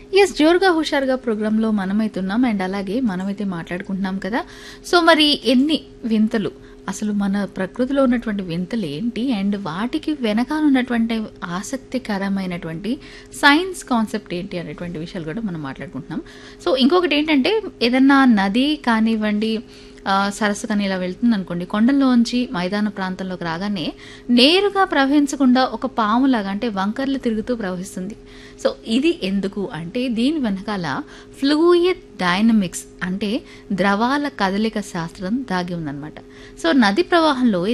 yes జోరుగా హుషారుగా ప్రోగ్రాంలో మనమైతున్నాం అండ్ అలాగే మనమైతే మాట్లాడుకుంటున్నాం కదా సో మరి ఎన్ని వింతలు అసలు మన ప్రకృతిలో ఉన్నటువంటి వింతలు ఏంటి అండ్ వాటికి వెనకాల ఉన్నటువంటి ఆసక్తికరమైనటువంటి సైన్స్ కాన్సెప్ట్ ఏంటి అనేటువంటి విషయాలు కూడా మనం మాట్లాడుకుంటున్నాం సో ఇంకొకటి ఏంటంటే ఏదన్నా నది కానివ్వండి ఆ, సరస్సు కానీ ఇలా వెళ్తుంది అనుకోండి కొండల్లోంచి మైదాన ప్రాంతంలోకి రాగానే నేరుగా ప్రవహించకుండా ఒక పాములాగా అంటే వంకర్లు తిరుగుతూ ప్రవహిస్తుంది సో ఇది ఎందుకు అంటే దీని వెనకాల ఫ్లూయిడ్ డైనమిక్స్ అంటే ద్రవాల కదలిక శాస్త్రం దాగి ఉందన్నమాట సో నది ప్రవాహంలో